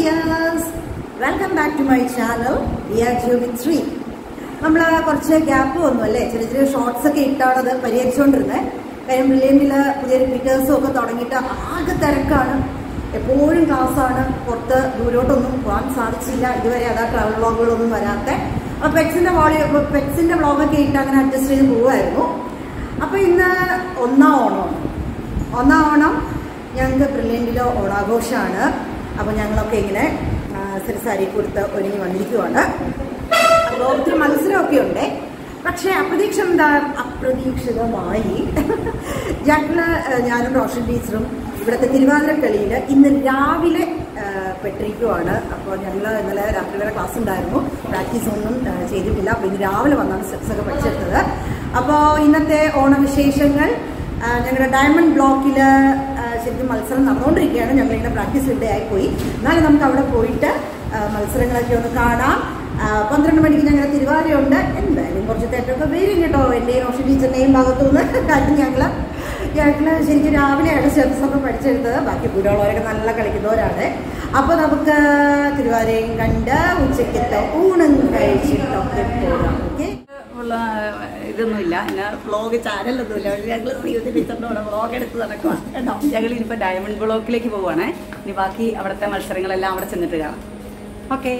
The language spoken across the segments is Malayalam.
dears welcome back to my channel reaction with Sree നമ്മൾ കുറച്ച് ഗ്യാപ്പ് വന്നു അല്ലേ ചെറിയ ചെറിയ ഷോർട്സ് ഒക്കെ ഇട്ടാണ് അത് പരിഹരിച്ചുകൊണ്ടിരുന്നത് കാര്യം ബ്രില്യൻറ്റിൽ പുതിയ റിപ്പീറ്റേഴ്സും ഒക്കെ തുടങ്ങിയിട്ട് ആകെ തിരക്കാണ് എപ്പോഴും ക്ലാസ്സാണ് പുറത്ത് ദൂരോട്ടൊന്നും പോകാൻ സാധിച്ചില്ല ഇതുവരെ അതാ ട്രാവൽ വ്ളോഗുകളൊന്നും വരാത്ത അപ്പോൾ പെറ്റ്സിൻ്റെ വോളി പെറ്റ്സിൻ്റെ വ്ളോഗൊക്കെ ഇട്ട് അങ്ങനെ അഡ്ജസ്റ്റ് ചെയ്ത് പോവുമായിരുന്നു അപ്പോൾ ഇന്ന് ഒന്നാം ഓണമാണ് ഒന്നാം ഓണം ഞങ്ങൾക്ക് ബ്രില്യൻറ്റിലെ ഓണാഘോഷമാണ് അപ്പോൾ ഞങ്ങളൊക്കെ ഇങ്ങനെ സിരി സാരി കൊടുത്ത് ഒരുങ്ങി വന്നിരിക്കുവാണ് അപ്പോൾ ഒത്തിരി മത്സരമൊക്കെ ഉണ്ട് പക്ഷേ അപ്രതീക്ഷ എന്താ അപ്രതീക്ഷിതമായി ഞങ്ങൾ ഞാനും റോഷൻ ടീച്ചറും ഇവിടുത്തെ തിരുവാതിരക്കളിയിൽ ഇന്ന് രാവിലെ ആ, പെട്ടിരിക്കുവാണ് അപ്പോൾ ഞങ്ങൾ ഇന്നലെ രാത്രി വരെ ക്ലാസ് ഉണ്ടായിരുന്നു പ്രാക്ടീസ് ഒന്നും ആ, ചെയ്തിട്ടില്ല അപ്പോൾ ഇന്ന് രാവിലെ വന്നാണ് സ്റ്റെപ്സ് ഒക്കെ പഠിച്ചെടുത്തത് അപ്പോൾ ഇന്നത്തെ ഓണവിശേഷങ്ങൾ ആ, ഞങ്ങളുടെ ഡയമണ്ട് ബ്ലോക്കിൽ ശരിക്കും മത്സരം നടന്നുകൊണ്ടിരിക്കുകയാണ് ഞങ്ങളിങ്ങനെ പ്രാക്ടീസ് ഡേ ആയിപ്പോയി എന്നാലും നമുക്ക് അവിടെ പോയിട്ട് ആ, മത്സരങ്ങളൊക്കെ ഒന്ന് കാണാം ആ, പന്ത്രണ്ട് മണിക്ക് ഞങ്ങളുടെ തിരുവാതിരയുണ്ട് എന്തായാലും കുറച്ച് തെറ്റൊക്കെ വരും കേട്ടോ എൻ്റെയും റോഷൻ ടീച്ചറിൻ്റെയും ഭാഗത്തുനിന്ന് കാര്യം ഞങ്ങൾ ഞങ്ങൾ ശരിക്കും രാവിലെയാണ് സ്റ്റെപ്സ് ഒക്കെ പഠിച്ചെടുത്തത് ബാക്കി പുരോളവരൊക്കെ നല്ല കളിക്കുന്നവരാണ് അപ്പോൾ നമുക്ക് തിരുവാതിരയും കണ്ട് ഉച്ചയ്ക്കത്തെ ഊണും കഴിച്ചിട്ടൊക്കെ പോകാം ഓക്കെ ഉള്ള ഇതൊന്നുമില്ല പിന്നെ വ്ളോഗ് ചാനലൊന്നുമില്ല പക്ഷേ ഞങ്ങൾ ശ്രീവതി ടീച്ചറിനോട് വ്ളോഗ് എടുത്ത് നടക്കുക കേട്ടോ ഞങ്ങൾ ഇനിയിപ്പോൾ ഡയമണ്ട് ബ്ലോക്കിലേക്ക് പോവുകയാണേ ഇനി ബാക്കി അവിടുത്തെ മത്സരങ്ങളെല്ലാം അവിടെ ചെന്നിട്ട് കാണാം ഓക്കെ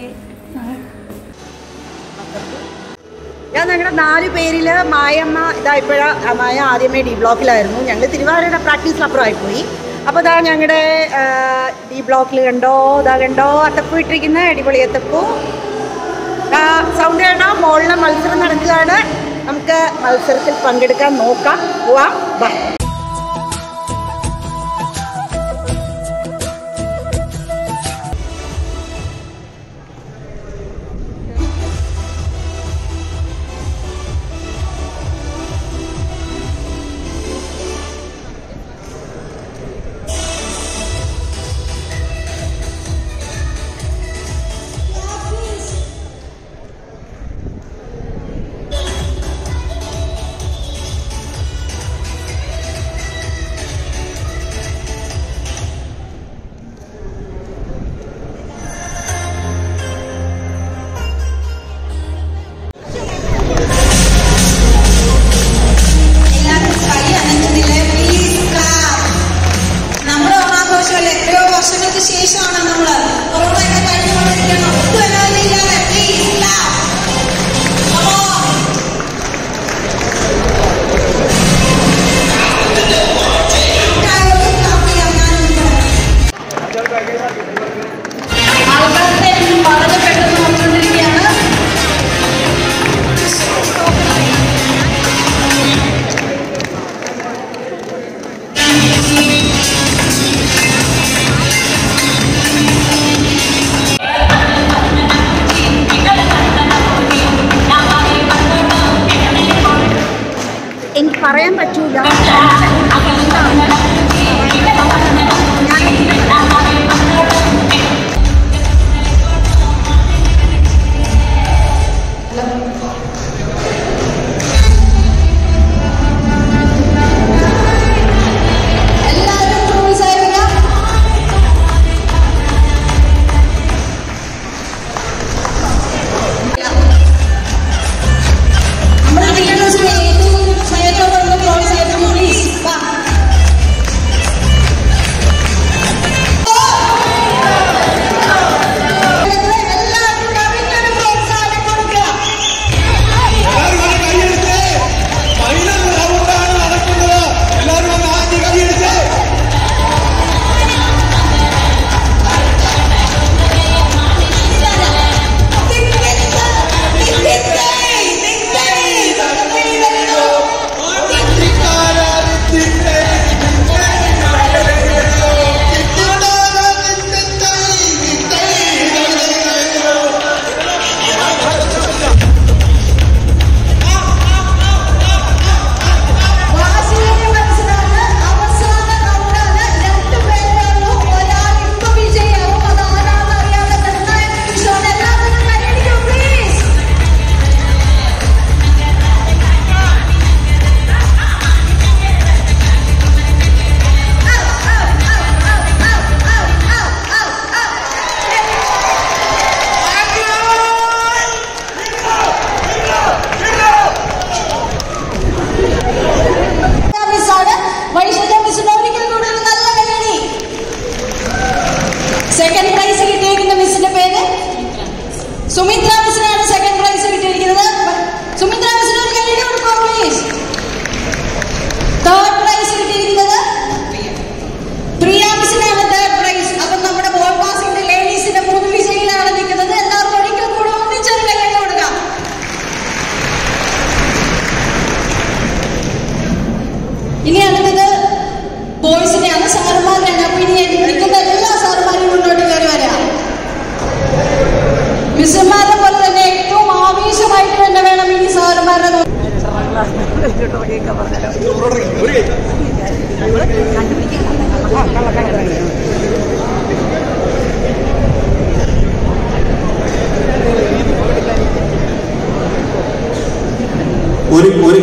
ഞാൻ ഞങ്ങളുടെ നാല് പേരില് മായമ്മ ഇതാ ഇപ്പോഴാ മായ ആദ്യമേ ഡി ബ്ലോക്കിലായിരുന്നു ഞങ്ങൾ തിരുവാതിരയുടെ പ്രാക്ടീസിൽ അപ്പുറമായി പോയി അപ്പോൾ ഇതാ ഞങ്ങളുടെ ഡി ബ്ലോക്കിൽ കണ്ടോ ഇതാ കണ്ടോ അത്തപ്പൂ ഇട്ടിരിക്കുന്ന അടിപൊളി അത്തപ്പൂ സൗണ്ട് കേട്ടോ മോളിലെ മത്സരം നടക്കുകയാണ് നമുക്ക് മത്സരത്തിൽ പങ്കെടുക്കാൻ നോക്കാം പോവാം ബാ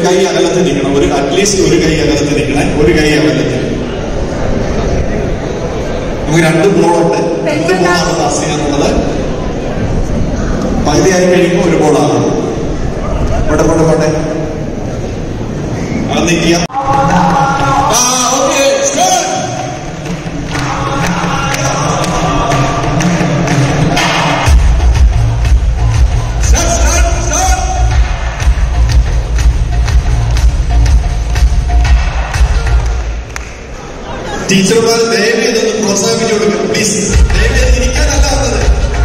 കൈ അകലത്തിൽ നിൽക്കണം ഒരു അറ്റ്ലീസ്റ്റ് ഒരു കൈ അകലത്തിൽ നിൽക്കണേ ഒരു കൈ അകലത്തിൽ നമുക്ക് രണ്ട് ബോളുണ്ട് രണ്ട് ബോളാണ് പാസ് ചെയ്യാനുള്ളത് പകുതിയായി കഴിയുമ്പോൾ ഒരു ബോളാണ് പോട്ടെ പോട്ടെ പോട്ടെ അത് നിൽക്കുക ആ ഓക്കെ ടീച്ചർമാർ ദയവ് ഇതൊന്ന് പ്രോത്സാഹിപ്പിച്ചു കൊടുക്കുക പ്ലീസ് ദയവ് ചെയ്ത് ഇരിക്കാനല്ല വന്നത്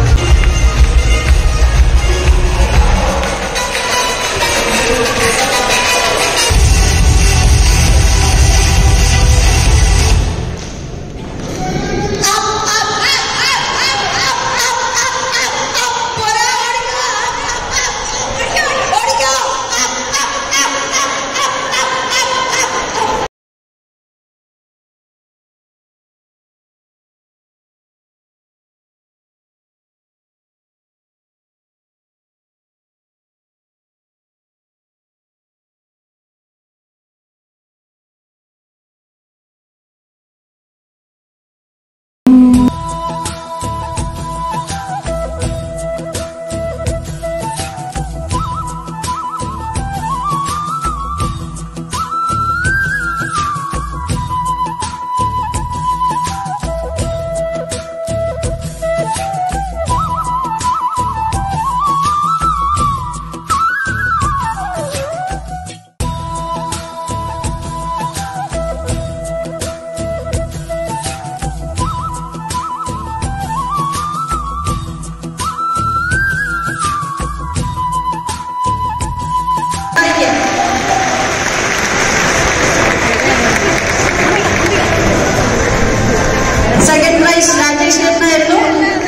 സെക്കൻഡ് പ്രൈസ് രാജേഷ് ചേട്ടനായിരുന്നു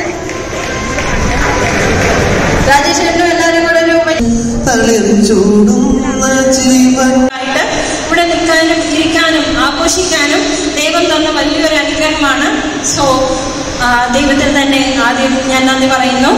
രാജേഷ് ചേട്ടനും എല്ലാവരും കൂടെ ഒരു തളിർച്ചൂടുന്ന ജീവൻ ആയിട്ട് ഇവിടെ നിൽക്കാനും ഇരിക്കാനും ആഘോഷിക്കാനും ദൈവം തന്ന വലിയൊരു അനുഗ്രഹമാണ് സോ ദൈവത്തിന് തന്നെ ആദ്യം ഞാൻ നന്ദി പറയുന്നു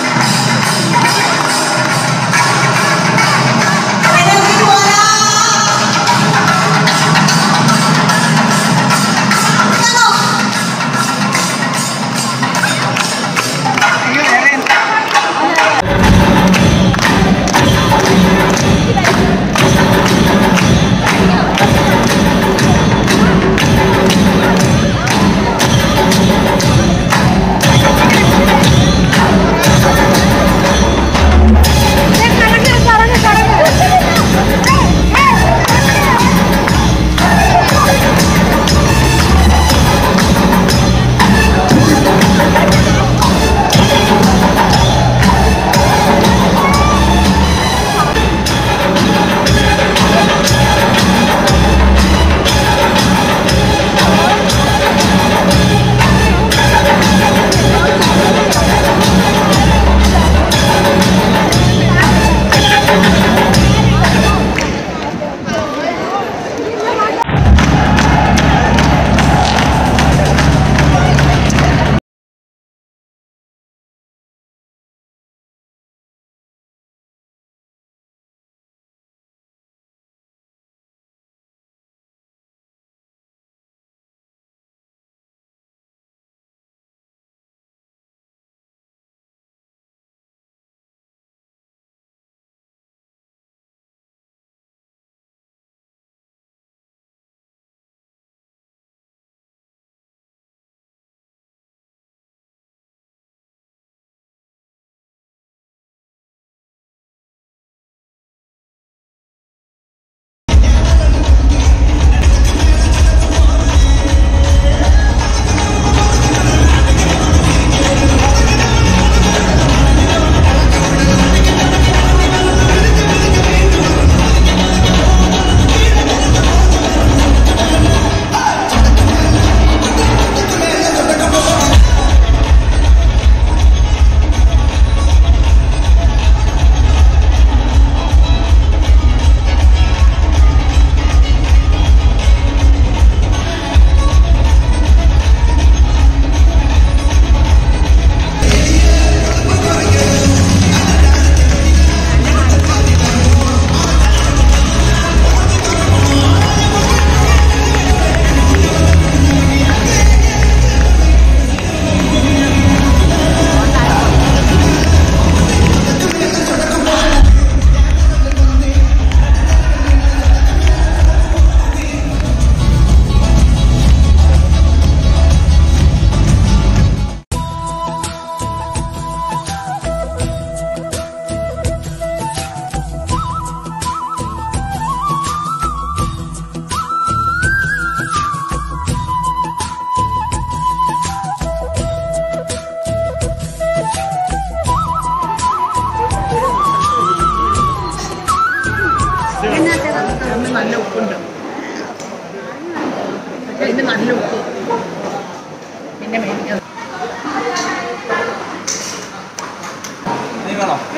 Pero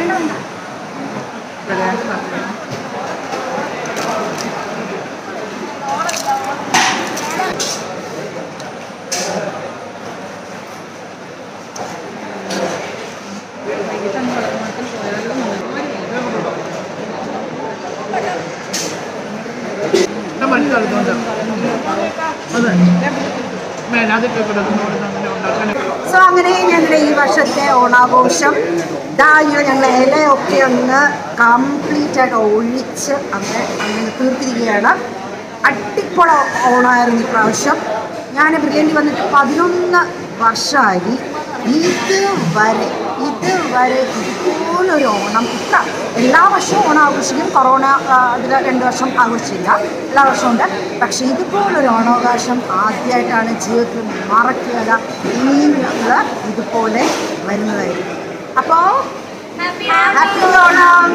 മഞ്ഞ കളിക്കുന്നുണ്ട് അതെ മേലാതിട്ട് കിടക്കുന്നോണ്ട് അങ്ങനെ ഉണ്ടാക്കാൻ സോ അങ്ങനെ ഞങ്ങളുടെ ഈ വർഷത്തെ ഓണാഘോഷം ദാ ഇങ്ങനെ ഞങ്ങൾ ഇലയൊക്കെ ഒന്ന് കംപ്ലീറ്റ് ആയിട്ട് ഒഴിച്ച് അങ്ങനെ അങ്ങനെ തീർത്തിരിക്കുകയാണ് അടിപ്പൊള ഓണമായിരുന്നു ഇപ്രാവശ്യം ഞാൻ ബ്രില്യൻ്റ് വന്നിട്ട് പതിനൊന്ന് വർഷമായി ഇതുവരെ ഇതുവരെ ഇതുപോലൊരു ഓണം ഇത്ര എല്ലാ വർഷവും ഓണം ആഘോഷിക്കും കൊറോണ അതിൽ രണ്ട് വർഷം ആഘോഷിച്ചില്ല എല്ലാ വർഷവും ഉണ്ട് പക്ഷേ ഇതുപോലൊരു ഓണാവകാശം ആദ്യമായിട്ടാണ് ജീവിതത്തിൽ മറക്കുകയില്ല ഇനിയും ഞങ്ങൾ ഇതുപോലെ വരുന്നതായിരിക്കും അപ്പോൾ ഹാപ്പി ഓണം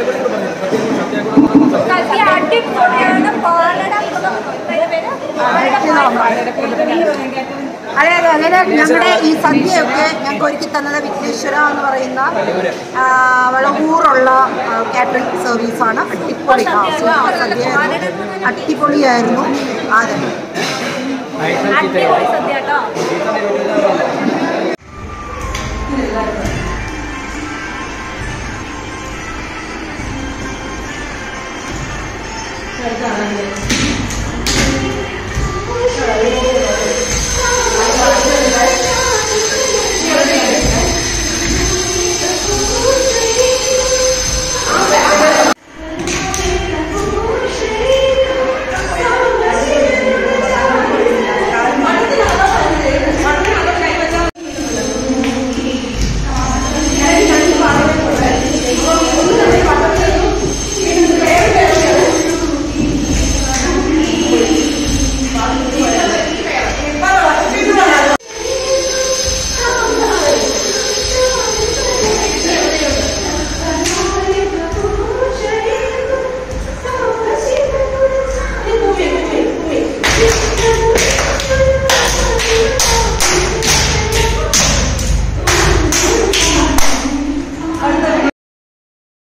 അതെ അതെ അങ്ങനെ ഞങ്ങളുടെ ഈ സദ്യയൊക്കെ ഞങ്ങൾക്ക് ഒരുക്കി തന്നത് വിഘ്നേശ്വര എന്ന് പറയുന്ന ആ, വളവൂറുള്ള കാറ്ററിംഗ് സർവീസാണ് അടിപൊളി ആ, സൂപ്പർ സദ്യയായിരുന്നു അടിപൊളിയായിരുന്നു അതെ അടിപൊളി സദ്യ കേട്ടോ